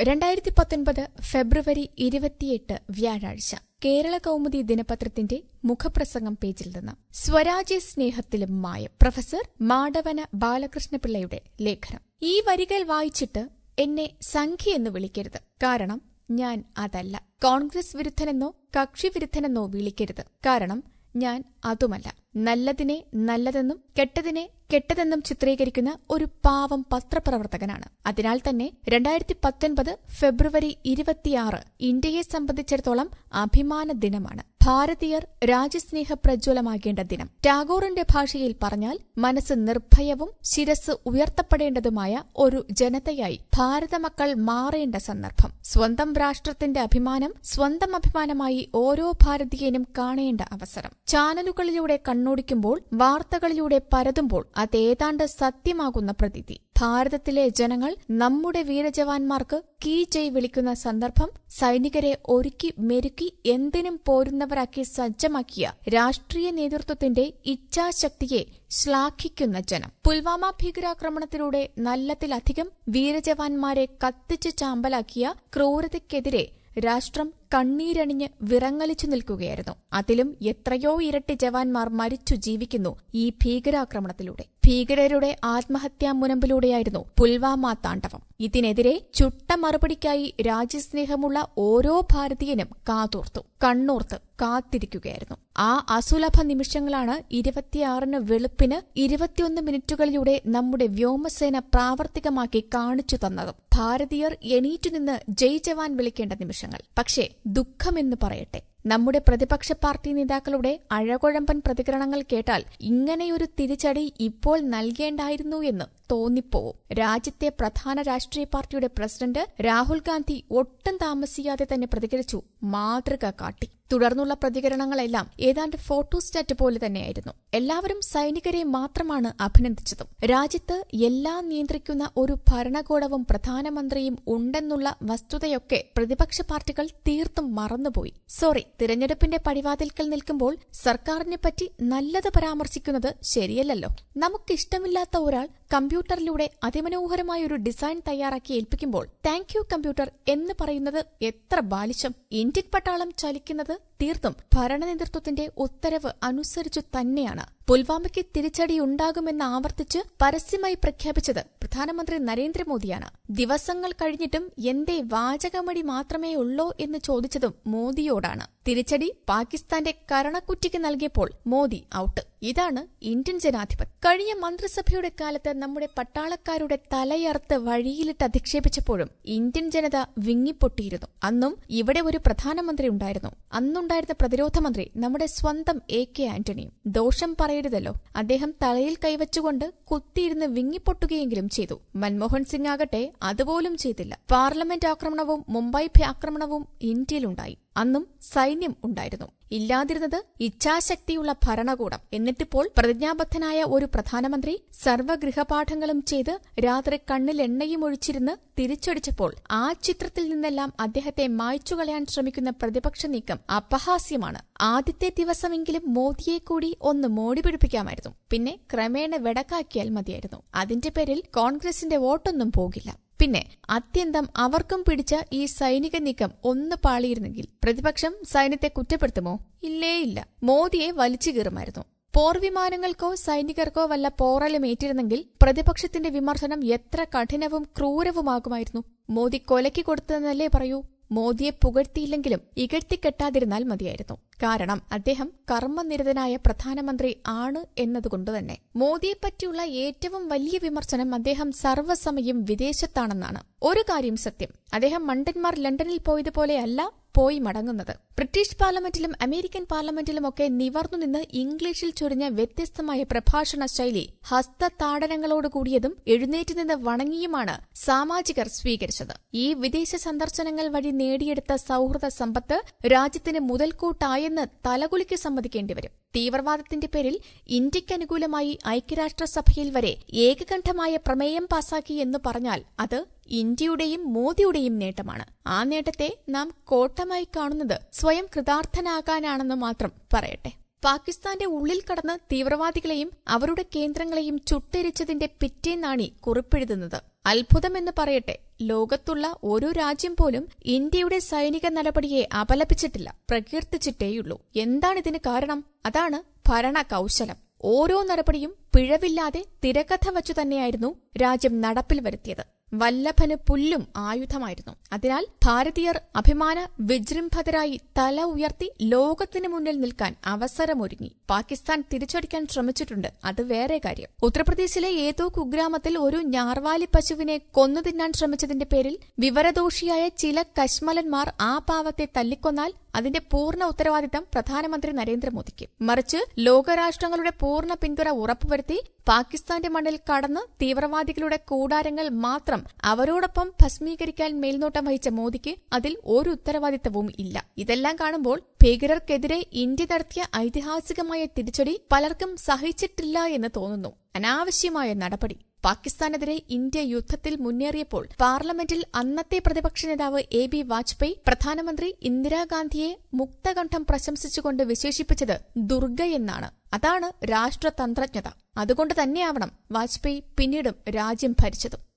രണ്ടായിരത്തി പത്തൊൻപത് ഫെബ്രുവരി ഇരുപത്തിയെട്ട് വ്യാഴാഴ്ച കേരള കൗമുദി ദിനപത്രത്തിന്റെ മുഖപ്രസംഗം പേജിൽ നിന്ന് സ്വരാജ്യ സ്നേഹത്തിലും മായം പ്രൊഫസർ മാടവന ബാലകൃഷ്ണപിള്ളയുടെ ലേഖനം ഈ വരികൾ വായിച്ചിട്ട് എന്നെ സംഖ്യ എന്ന് വിളിക്കരുത് കാരണം ഞാൻ അതല്ല കോൺഗ്രസ് വിരുദ്ധനെന്നോ കക്ഷി വിരുദ്ധനെന്നോ വിളിക്കരുത് കാരണം ഞാൻ അതുമല്ല നല്ലതിനെ നല്ലതെന്നും കെട്ടതിനെ കെട്ടതെന്നും ചിത്രീകരിക്കുന്ന ഒരു പാവം പത്രപ്രവർത്തകനാണ് അതിനാൽ തന്നെ രണ്ടായിരത്തി പത്തൊൻപത് ഫെബ്രുവരി ഇരുപത്തിയാറ് ഇന്ത്യയെ സംബന്ധിച്ചിടത്തോളം അഭിമാന ദിനമാണ് ഭാരതീയർ രാജ്യസ്നേഹ പ്രജ്വലമാകേണ്ട ദിനം ടാഗോറിന്റെ ഭാഷയിൽ പറഞ്ഞാൽ മനസ്സ് നിർഭയവും ശിരസ് ഉയർത്തപ്പെടേണ്ടതുമായ ഒരു ജനതയായി ഭാരതമക്കൾ മാറേണ്ട സന്ദർഭം സ്വന്തം രാഷ്ട്രത്തിന്റെ അഭിമാനം സ്വന്തം അഭിമാനമായി ഓരോ ഭാരതീയനും കാണേണ്ട അവസരം ചാനലുകളിലൂടെ കണ്ണോടിക്കുമ്പോൾ വാർത്തകളിലൂടെ പരതുമ്പോൾ അതേതാണ്ട് സത്യമാകുന്ന പ്രതീതി ഭാരതത്തിലെ ജനങ്ങൾ നമ്മുടെ വീരജവാന്മാർക്ക് കീ ജയ് വിളിക്കുന്ന സന്ദർഭം സൈനികരെ ഒരുക്കി മെരുക്കി എന്തിനും പോരുന്നവരാക്കി സജ്ജമാക്കിയ രാഷ്ട്രീയ നേതൃത്വത്തിന്റെ ഇച്ഛാശക്തിയെ ശ്ലാഘിക്കുന്ന ജനം പുൽവാമ ഭീകരാക്രമണത്തിലൂടെ നല്ലതിലധികം വീരജവാന്മാരെ കത്തിച്ച് ചാമ്പലാക്കിയ ക്രൂരതയ്ക്കെതിരെ രാഷ്ട്രം കണ്ണീരണിഞ്ഞ് വിറങ്ങലിച്ചു നിൽക്കുകയായിരുന്നു അതിലും എത്രയോ ഇരട്ടി ജവാന്മാർ മരിച്ചു ജീവിക്കുന്നു ഈ ഭീകരാക്രമണത്തിലൂടെ ഭീകരരുടെ ആത്മഹത്യാ മുനമ്പിലൂടെയായിരുന്നു പുൽവാമ താണ്ഡവം ഇതിനെതിരെ ചുട്ട മറുപടിക്കായി രാജ്യസ്നേഹമുള്ള ഓരോ ഭാരതീയനും കാതോർത്തു കണ്ണോർത്ത് കാത്തിരിക്കുകയായിരുന്നു ആ അസുലഭ നിമിഷങ്ങളാണ് ഇരുപത്തിയാറിന് വെളുപ്പിന് ഇരുപത്തിയൊന്ന് മിനിറ്റുകളിലൂടെ നമ്മുടെ വ്യോമസേന പ്രാവർത്തികമാക്കി കാണിച്ചു തന്നതും ഭാരതീയർ എണീറ്റുനിന്ന് ജയ് ജവാൻ വിളിക്കേണ്ട നിമിഷങ്ങൾ പക്ഷേ ദുഃഖമെന്ന് പറയട്ടെ നമ്മുടെ പ്രതിപക്ഷ പാർട്ടി നേതാക്കളുടെ അഴകുഴമ്പൻ പ്രതികരണങ്ങൾ കേട്ടാൽ ഇങ്ങനെയൊരു തിരിച്ചടി ഇപ്പോൾ നൽകേണ്ടായിരുന്നു എന്ന് തോന്നിപ്പോവും രാജ്യത്തെ പ്രധാന രാഷ്ട്രീയ പാർട്ടിയുടെ പ്രസിഡന്റ് രാഹുൽ ഗാന്ധി ഒട്ടും താമസിയാതെ തന്നെ പ്രതികരിച്ചു മാതൃക കാട്ടി തുടർന്നുള്ള പ്രതികരണങ്ങളെല്ലാം ഏതാണ്ട് ഫോട്ടോസ്റ്റാറ്റ് പോലെ തന്നെയായിരുന്നു എല്ലാവരും സൈനികരെ മാത്രമാണ് അഭിനന്ദിച്ചതും രാജ്യത്ത് എല്ലാം നിയന്ത്രിക്കുന്ന ഒരു ഭരണകൂടവും പ്രധാനമന്ത്രിയും ഉണ്ടെന്നുള്ള വസ്തുതയൊക്കെ പ്രതിപക്ഷ പാർട്ടികൾ തീർത്തും മറന്നുപോയി സോറി തിരഞ്ഞെടുപ്പിന്റെ പടിവാതിൽക്കൽ നിൽക്കുമ്പോൾ സർക്കാരിനെ പറ്റി നല്ലത് പരാമർശിക്കുന്നത് ശരിയല്ലല്ലോ നമുക്കിഷ്ടമില്ലാത്ത ഒരാൾ കമ്പ്യൂട്ടറിലൂടെ അതിമനോഹരമായ ഒരു ഡിസൈൻ തയ്യാറാക്കി ഏൽപ്പിക്കുമ്പോൾ താങ്ക് യു കമ്പ്യൂട്ടർ എന്ന് പറയുന്നത് എത്ര ബാലിശം ഇന്ത്യൻ പട്ടാളം ചലിക്കുന്നത് തീർത്തും ഭരണനേതൃത്വത്തിന്റെ ഉത്തരവ് അനുസരിച്ചു തന്നെയാണ് പുൽവാമയ്ക്ക് തിരിച്ചടിയുണ്ടാകുമെന്ന് ആവർത്തിച്ച് പരസ്യമായി പ്രഖ്യാപിച്ചത് പ്രധാനമന്ത്രി നരേന്ദ്രമോദിയാണ് ദിവസങ്ങൾ കഴിഞ്ഞിട്ടും എന്തേ വാചകമടി മാത്രമേ ഉള്ളോ എന്ന് ചോദിച്ചതും മോദിയോടാണ് തിരിച്ചടി പാകിസ്ഥാന്റെ കരണക്കുറ്റിക്ക് നൽകിയപ്പോൾ മോദി ഔട്ട് ഇതാണ് ഇന്ത്യൻ ജനാധിപത്യം കഴിഞ്ഞ മന്ത്രിസഭയുടെ കാലത്ത് നമ്മുടെ പട്ടാളക്കാരുടെ തലയർത്ത് വഴിയിലിട്ട് അധിക്ഷേപിച്ചപ്പോഴും ഇന്ത്യൻ ജനത വിങ്ങിപ്പൊട്ടിയിരുന്നു അന്നും ഇവിടെ ഒരു പ്രധാനമന്ത്രി ഉണ്ടായിരുന്നു അന്നുണ്ടായിരുന്ന പ്രതിരോധ മന്ത്രി നമ്മുടെ സ്വന്തം എ കെ ആന്റണിയും ദോഷം പറയരുതല്ലോ അദ്ദേഹം തലയിൽ കൈവച്ചുകൊണ്ട് കുത്തിയിരുന്ന് വിങ്ങിപ്പൊട്ടുകയെങ്കിലും ചെയ്തു മൻമോഹൻ സിംഗ് ആകട്ടെ അതുപോലും ചെയ്തില്ല പാർലമെന്റ് ആക്രമണവും മുംബൈ ആക്രമണവും ഇന്ത്യയിലുണ്ടായി അന്നും സൈന്യം ഉണ്ടായിരുന്നു ഇല്ലാതിരുന്നത് ഇച്ഛാശക്തിയുള്ള ഭരണകൂടം എന്നിട്ടിപ്പോൾ പ്രതിജ്ഞാബദ്ധനായ ഒരു പ്രധാനമന്ത്രി സർവ്വഗൃഹപാഠങ്ങളും ചെയ്ത് രാത്രി കണ്ണിൽ എണ്ണയും ഒഴിച്ചിരുന്ന് തിരിച്ചടിച്ചപ്പോൾ ആ ചിത്രത്തിൽ നിന്നെല്ലാം അദ്ദേഹത്തെ മായ്ച്ചു കളയാൻ ശ്രമിക്കുന്ന പ്രതിപക്ഷ നീക്കം അപഹാസ്യമാണ് ആദ്യത്തെ ദിവസമെങ്കിലും മോദിയെ കൂടി ഒന്ന് മോടി പിടിപ്പിക്കാമായിരുന്നു പിന്നെ ക്രമേണ വെടക്കാക്കിയാൽ മതിയായിരുന്നു അതിന്റെ പേരിൽ കോൺഗ്രസിന്റെ വോട്ടൊന്നും പോകില്ല പിന്നെ അത്യന്തം അവർക്കും പിടിച്ച ഈ സൈനിക നീക്കം ഒന്ന് പാളിയിരുന്നെങ്കിൽ പ്രതിപക്ഷം സൈന്യത്തെ കുറ്റപ്പെടുത്തുമോ ഇല്ലേ ഇല്ല മോദിയെ വലിച്ചു കീറുമായിരുന്നു പോർവിമാനങ്ങൾക്കോ സൈനികർക്കോ വല്ല പോറലും ഏറ്റിരുന്നെങ്കിൽ പ്രതിപക്ഷത്തിന്റെ വിമർശനം എത്ര കഠിനവും ക്രൂരവുമാകുമായിരുന്നു മോദി കൊലയ്ക്ക് കൊടുത്തതെന്നല്ലേ പറയൂ മോദിയെ പുകഴ്ത്തിയില്ലെങ്കിലും ഇകഴ്ത്തിക്കെട്ടാതിരുന്നാൽ മതിയായിരുന്നു കാരണം അദ്ദേഹം കർമ്മനിരതനായ പ്രധാനമന്ത്രി ആണ് എന്നതുകൊണ്ടുതന്നെ മോദിയെപ്പറ്റിയുള്ള ഏറ്റവും വലിയ വിമർശനം അദ്ദേഹം സർവ്വസമയം വിദേശത്താണെന്നാണ് ഒരു കാര്യം സത്യം അദ്ദേഹം മണ്ടന്മാർ ലണ്ടനിൽ പോയതുപോലെയല്ല പോയി മടങ്ങുന്നത് ബ്രിട്ടീഷ് പാർലമെന്റിലും അമേരിക്കൻ പാർലമെന്റിലുമൊക്കെ നിവർന്നു നിന്ന് ഇംഗ്ലീഷിൽ ചൊരിഞ്ഞ വ്യത്യസ്തമായ പ്രഭാഷണ ശൈലി ഹസ്തതാടനങ്ങളോട് കൂടിയതും എഴുന്നേറ്റ് നിന്ന് വണങ്ങിയുമാണ് സാമാജികർ സ്വീകരിച്ചത് ഈ വിദേശ സന്ദർശനങ്ങൾ വഴി നേടിയെടുത്ത സൌഹൃദ സമ്പത്ത് രാജ്യത്തിന് മുതൽക്കൂട്ടായെന്ന് തലകുലിക്ക് സമ്മതിക്കേണ്ടി വരും തീവ്രവാദത്തിന്റെ പേരിൽ ഇന്ത്യയ്ക്ക് അനുകൂലമായി ഐക്യരാഷ്ട്രസഭയിൽ വരെ ഏകകണ്ഠമായ പ്രമേയം പാസാക്കി എന്ന് പറഞ്ഞാൽ അത് ഇന്ത്യയുടെയും മോദിയുടെയും നേട്ടമാണ് ആ നേട്ടത്തെ നാം കോട്ടമായി കാണുന്നത് സ്വയം കൃതാർത്ഥനാകാനാണെന്ന് മാത്രം പറയട്ടെ പാകിസ്ഥാന്റെ ഉള്ളിൽ കടന്ന് തീവ്രവാദികളെയും അവരുടെ കേന്ദ്രങ്ങളെയും ചുട്ടെരിച്ചതിന്റെ പിറ്റേന്നാണി കുറിപ്പെഴുതുന്നത് അത്ഭുതമെന്ന് പറയട്ടെ ലോകത്തുള്ള ഒരു രാജ്യം പോലും ഇന്ത്യയുടെ സൈനിക നടപടിയെ അപലപിച്ചിട്ടില്ല പ്രകീർത്തിച്ചിട്ടേയുള്ളൂ എന്താണിതിന് കാരണം അതാണ് ഭരണ കൗശലം ഓരോ നടപടിയും പിഴവില്ലാതെ തിരക്കഥ വച്ചു തന്നെയായിരുന്നു രാജ്യം നടപ്പിൽ വരുത്തിയത് വല്ലഭന് പുല്ലും ആയുധമായിരുന്നു അതിനാൽ ഭാരതീയർ അഭിമാന വിജൃംഭതരായി തല ഉയർത്തി ലോകത്തിനു മുന്നിൽ നിൽക്കാൻ അവസരമൊരുങ്ങി പാകിസ്ഥാൻ തിരിച്ചടിക്കാൻ ശ്രമിച്ചിട്ടുണ്ട് അത് വേറെ കാര്യം ഉത്തർപ്രദേശിലെ ഏതോ കുഗ്രാമത്തിൽ ഒരു ഞാർവാലി പശുവിനെ കൊന്നു തിന്നാൻ ശ്രമിച്ചതിന്റെ പേരിൽ വിവരദോഷിയായ ചില കശ്മലന്മാർ ആ പാവത്തെ തല്ലിക്കൊന്നാൽ അതിന്റെ പൂർണ്ണ ഉത്തരവാദിത്തം പ്രധാനമന്ത്രി നരേന്ദ്രമോദിക്ക് മറിച്ച് ലോകരാഷ്ട്രങ്ങളുടെ പൂർണ്ണ പിന്തുണ ഉറപ്പുവരുത്തി പാകിസ്ഥാന്റെ മണ്ണിൽ കടന്ന് തീവ്രവാദികളുടെ കൂടാരങ്ങൾ മാത്രം അവരോടൊപ്പം ഭസ്മീകരിക്കാൻ മേൽനോട്ടം വഹിച്ച മോദിക്ക് അതിൽ ഒരു ഉത്തരവാദിത്തവും ഇല്ല ഇതെല്ലാം കാണുമ്പോൾ ഭീകരർക്കെതിരെ ഇന്ത്യ നടത്തിയ ഐതിഹാസികമായ തിരിച്ചടി പലർക്കും സഹിച്ചിട്ടില്ല എന്ന് തോന്നുന്നു അനാവശ്യമായ നടപടി പാകിസ്ഥാനെതിരെ ഇന്ത്യ യുദ്ധത്തിൽ മുന്നേറിയപ്പോൾ പാർലമെന്റിൽ അന്നത്തെ പ്രതിപക്ഷ നേതാവ് എ ബി വാജ്പേയി പ്രധാനമന്ത്രി ഇന്ദിരാഗാന്ധിയെ മുക്തകണ്ഠം പ്രശംസിച്ചുകൊണ്ട് വിശേഷിപ്പിച്ചത് ദുർഗയെന്നാണ് അതാണ് രാഷ്ട്രതന്ത്രജ്ഞത അതുകൊണ്ട് തന്നെയാവണം വാജ്പേയി പിന്നീടും രാജ്യം ഭരിച്ചതും